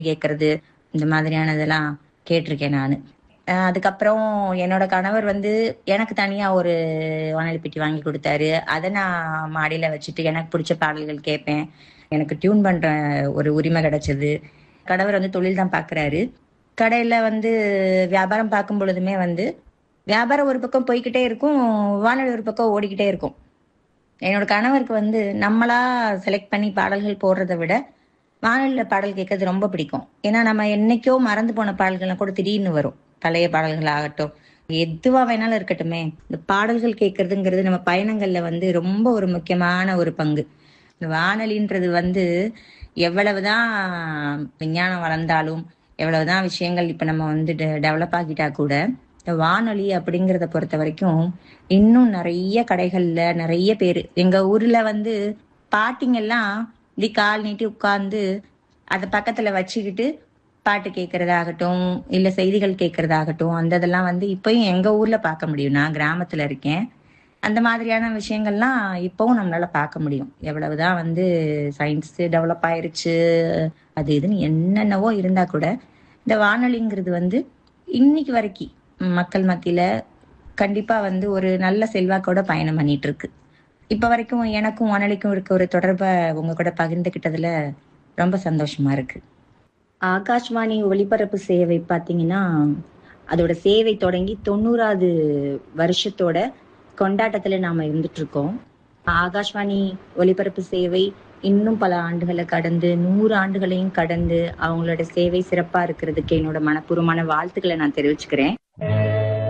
கேட்கறது இந்த மாதிரியானதெல்லாம் கேட்டிருக்கேன் நான் அதுக்கப்புறம் என்னோட கணவர் வந்து எனக்கு தனியா ஒரு வானொலி பெட்டி வாங்கி கொடுத்தாரு அதை நான் மாடியில வச்சுட்டு எனக்கு பிடிச்ச பாடல்கள் கேட்பேன் எனக்கு டியூன் பண்ற ஒரு உரிமை கிடைச்சது கணவர் வந்து தொழில் தான் பாக்குறாரு கடையில வந்து வியாபாரம் பார்க்கும் பொழுதுமே வந்து வியாபாரம் ஒரு பக்கம் போய்கிட்டே இருக்கும் வானொலி ஒரு பக்கம் ஓடிக்கிட்டே இருக்கும் என்னோட கணவருக்கு வந்து நம்மளா செலக்ட் பண்ணி பாடல்கள் போடுறதை விட வானொலியில பாடல் கேட்கறது ரொம்ப பிடிக்கும் ஏன்னா நம்ம என்னைக்கோ மறந்து போன பாடல்கள்லாம் கூட திடீர்னு வரும் பழைய பாடல்கள் ஆகட்டும் எதுவா வேணாலும் இருக்கட்டுமே இந்த பாடல்கள் கேட்கறதுங்கிறது நம்ம பயணங்கள்ல வந்து ரொம்ப ஒரு முக்கியமான ஒரு பங்கு இந்த வானொலின்றது வந்து எவ்வளவுதான் விஞ்ஞானம் வளர்ந்தாலும் எவ்வளவுதான் விஷயங்கள் இப்ப நம்ம வந்து டெவலப் ஆகிட்டா கூட இந்த வானொலி அப்படிங்கறத பொறுத்த வரைக்கும் இன்னும் நிறைய கடைகள்ல நிறைய பேரு எங்க ஊர்ல வந்து பாட்டிங்கெல்லாம் இப்படி கால் நீட்டி உட்கார்ந்து அத பக்கத்துல வச்சுக்கிட்டு பாட்டு கேட்கறதாகட்டும் இல்ல செய்திகள் கேட்கறதாகட்டும் அந்த இதெல்லாம் வந்து இப்பயும் எங்க ஊர்ல பார்க்க முடியும் நான் கிராமத்துல இருக்கேன் அந்த மாதிரியான விஷயங்கள்லாம் இப்பவும் நம்மளால பார்க்க முடியும் எவ்வளவுதான் வந்து சயின்ஸ் டெவலப் ஆயிருச்சு அது இதுன்னு என்னென்னவோ இருந்தா கூட இந்த வானொலிங்கிறது வந்து இன்னைக்கு வரைக்கும் மக்கள் மத்தியில கண்டிப்பா வந்து ஒரு நல்ல செல்வாக்கோட பயணம் பண்ணிட்டு இருக்கு இப்ப வரைக்கும் எனக்கும் வானொலிக்கும் இருக்க ஒரு தொடர்பை உங்க கூட பகிர்ந்துகிட்டதுல ரொம்ப சந்தோஷமா இருக்கு ஆகாஷ்வாணி ஒளிபரப்பு சேவை பாத்தீங்கன்னா அதோட சேவை தொடங்கி தொண்ணூறாவது வருஷத்தோட கொண்டாட்டத்துல நாம இருந்துட்டு இருக்கோம் ஆகாஷ்வாணி ஒளிபரப்பு சேவை இன்னும் பல ஆண்டுகளை கடந்து நூறு ஆண்டுகளையும் கடந்து அவங்களோட சேவை சிறப்பா இருக்கிறதுக்கு என்னோட மனப்பூர்வமான வாழ்த்துக்களை நான் தெரிவிச்சுக்கிறேன்